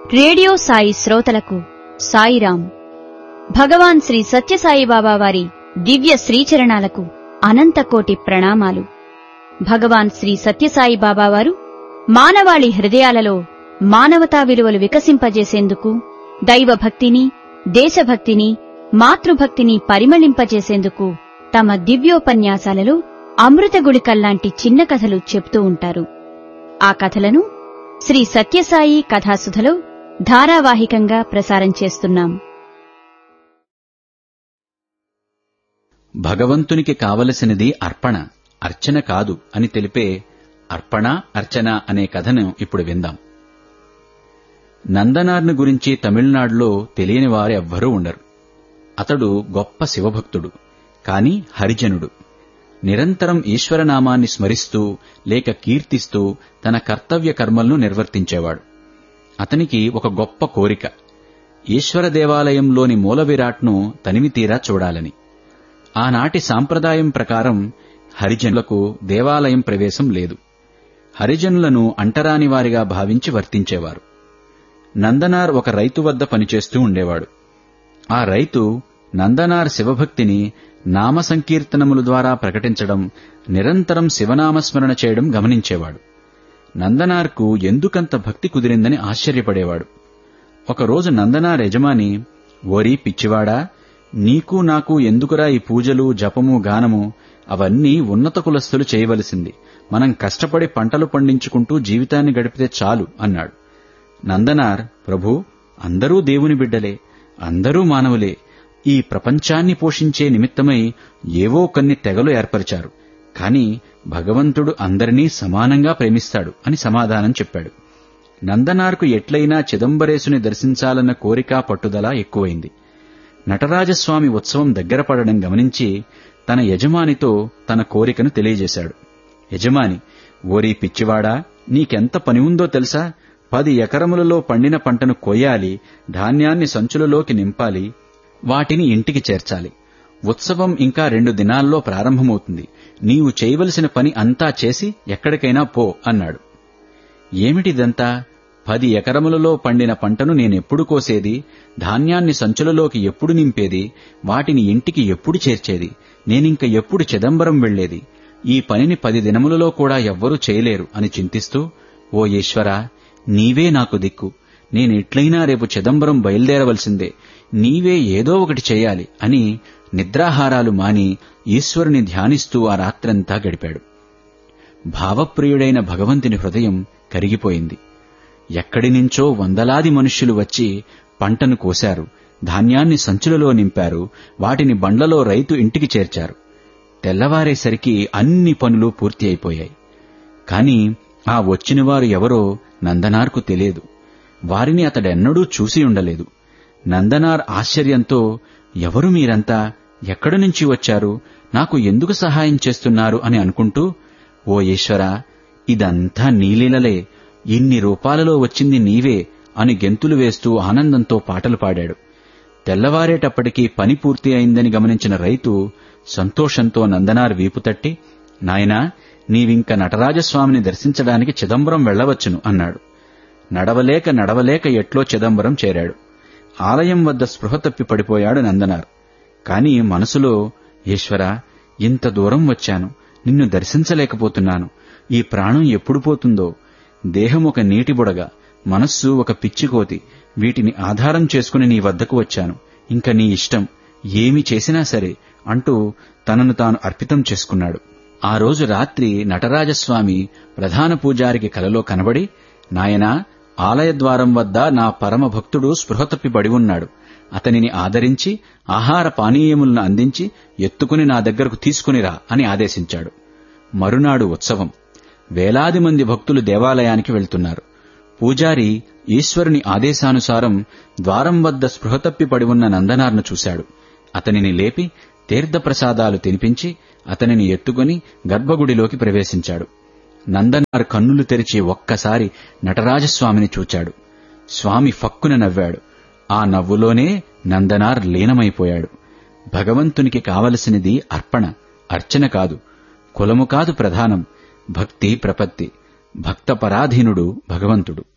radio Sai శ్రోతలకు సాయిరాం భగవాన్ శ్రీ సత్యసాయిబాబా వారి దివ్య శ్రీచరణాలకు అనంతకోటి ప్రణామాలు భగవాన్ శ్రీ సత్యసాయి బాబా వారు మానవాళి హృదయాలలో మానవతా విలువలు వికసింపజేసేందుకు దైవభక్తిని దేశభక్తిని మాతృభక్తిని పరిమళింపజేసేందుకు తమ దివ్యోపన్యాసాలలో అమృత గుళికల్లాంటి చిన్న కథలు చెప్తూ ఉంటారు ఆ కథలను శ్రీ సత్యసాయి కథాసుధలో ధారావాహికంగా ప్రసారం చేస్తున్నాం భగవంతునికి కావలసినది అర్పణ అర్చన కాదు అని తెలిపే అర్పణ అర్చన అనే కథను ఇప్పుడు విందాం నందనార్ను గురించి తమిళనాడులో తెలియని వారు ఎవ్వరూ ఉండరు అతడు గొప్ప శివభక్తుడు కాని హరిజనుడు నిరంతరం ఈశ్వరనామాన్ని స్మరిస్తూ లేక కీర్తిస్తూ తన కర్తవ్య కర్మలను నిర్వర్తించేవాడు అతనికి ఒక గొప్ప కోరిక ఈశ్వర దేవాలయంలోని మూల విరాట్ను తనివితీరా చూడాలని ఆనాటి సాంప్రదాయం ప్రకారం హరిజనులకు దేవాలయం ప్రవేశం లేదు హరిజనులను అంటరాని వారిగా భావించి వర్తించేవారు నందనార్ ఒక రైతు వద్ద పనిచేస్తూ ఉండేవాడు ఆ రైతు నందనార్ శివభక్తిని నామ సంకీర్తనముల ద్వారా ప్రకటించడం నిరంతరం శివనామస్మరణ చేయడం గమనించేవాడు నందనార్కు ఎందుకంత భక్తి కుదిరిందని ఆశ్చర్యపడేవాడు ఒకరోజు నందనార్ యజమాని ఓరి పిచ్చివాడా నీకు నాకు ఎందుకురా ఈ పూజలు జపము గానము అవన్నీ ఉన్నత కులస్తులు చేయవలసింది మనం కష్టపడి పంటలు పండించుకుంటూ జీవితాన్ని గడిపితే చాలు అన్నాడు నందనార్ ప్రభు అందరూ దేవుని బిడ్డలే అందరూ మానవులే ఈ ప్రపంచాన్ని పోషించే నిమిత్తమై ఏవో కొన్ని తెగలు ఏర్పరిచారు కాని భగవంతుడు అందరినీ సమానంగా ప్రేమిస్తాడు అని సమాధానం చెప్పాడు నందనార్కు ఎట్లయినా చిదంబరేశుని దర్శించాలన్న కోరిక పట్టుదల ఎక్కువైంది నటరాజస్వామి ఉత్సవం దగ్గర పడడం గమనించి తన యజమానితో తన కోరికను తెలియజేశాడు యజమాని ఓరి పిచ్చివాడా నీకెంత పని ఉందో తెలుసా పది ఎకరములలో పండిన పంటను కొయ్యాలి ధాన్యాన్ని సంచులలోకి నింపాలి వాటిని ఇంటికి చేర్చాలి ఉత్సవం ఇంకా రెండు దినాల్లో ప్రారంభమవుతుంది నీవు చేయవలసిన పని అంతా చేసి ఎక్కడికైనా పో అన్నాడు ఏమిటిదంతా పది ఎకరములలో పండిన పంటను నేనెప్పుడు కోసేది ధాన్యాన్ని సంచులలోకి ఎప్పుడు నింపేది వాటిని ఇంటికి ఎప్పుడు చేర్చేది నేనింక ఎప్పుడు చిదంబరం వెళ్లేది ఈ పనిని పది దినములలో కూడా ఎవ్వరూ చేయలేరు అని చింతిస్తూ ఓ ఈశ్వరా నీవే నాకు దిక్కు నేనెట్లయినా రేపు చిదంబరం బయలుదేరవలసిందే నీవే ఏదో ఒకటి చేయాలి అని నిద్రాహారాలు మాని ఈశ్వరుని ధ్యానిస్తూ ఆ రాత్రంతా గడిపాడు భావప్రియుడైన భగవంతుని హృదయం కరిగిపోయింది ఎక్కడి నుంచో వందలాది మనుష్యులు వచ్చి పంటను కోశారు ధాన్యాన్ని సంచులలో నింపారు వాటిని బండ్లలో రైతు ఇంటికి చేర్చారు తెల్లవారేసరికి అన్ని పనులు పూర్తి అయిపోయాయి కాని ఆ వచ్చినవారు ఎవరో నందనార్కు తెలియదు వారిని అతడెన్నడూ చూసి ఉండలేదు నందనార్ ఆశ్చర్యంతో ఎవరు మీరంతా ఎక్కడి నుంచి వచ్చారు నాకు ఎందుకు సహాయం చేస్తున్నారు అని అనుకుంటూ ఓ ఈశ్వరా ఇదంతా నీలీలలే ఇన్ని రూపాలలో వచ్చింది నీవే అని గెంతులు వేస్తూ ఆనందంతో పాటలు పాడాడు తెల్లవారేటప్పటికీ పని పూర్తి అయిందని గమనించిన రైతు సంతోషంతో నందనార్ వీపు తట్టి నాయనా నీవింక నటరాజస్వామిని దర్శించడానికి చిదంబరం వెళ్లవచ్చును అన్నాడు నడవలేక నడవలేక ఎట్లో చిదంబరం చేరాడు ఆలయం వద్ద స్పృహ తప్పి పడిపోయాడు నందనార్ కాని మనసులో ఈశ్వరా ఇంత దూరం వచ్చాను నిన్ను దర్శించలేకపోతున్నాను ఈ ప్రాణం ఎప్పుడు పోతుందో దేహం ఒక నీటి బుడగ మనస్సు ఒక పిచ్చికోతి వీటిని ఆధారం చేసుకుని నీ వద్దకు వచ్చాను ఇంక నీ ఇష్టం ఏమి చేసినా సరే అంటూ తనను తాను అర్పితం చేసుకున్నాడు ఆ రోజు రాత్రి నటరాజస్వామి ప్రధాన పూజారికి కలలో కనబడి నాయనా ఆలయద్వారం వద్ద నా పరమ భక్తుడు స్పృహ తప్పి పడి ఉన్నాడు అతనిని ఆదరించి ఆహార పానీయములను అందించి ఎత్తుకుని నా దగ్గరకు తీసుకునిరా అని ఆదేశించాడు మరునాడు ఉత్సవం వేలాది మంది భక్తులు దేవాలయానికి వెళ్తున్నారు పూజారి ఈశ్వరుని ఆదేశానుసారం ద్వారం వద్ద స్పృహ తప్పి పడి ఉన్న నందనార్ను చూశాడు అతనిని లేపి తీర్థప్రసాదాలు తినిపించి అతనిని ఎత్తుకుని గర్భగుడిలోకి ప్రవేశించాడు నందనార్ కన్నులు తెరిచి ఒక్కసారి నటరాజస్వామిని చూచాడు స్వామి ఫక్కున నవ్వాడు ఆ నవ్వులోనే నందనార్ లీనమైపోయాడు భగవంతునికి కావలసినది అర్పణ అర్చన కాదు కులము కాదు ప్రధానం భక్తి ప్రపత్తి భక్తపరాధీనుడు భగవంతుడు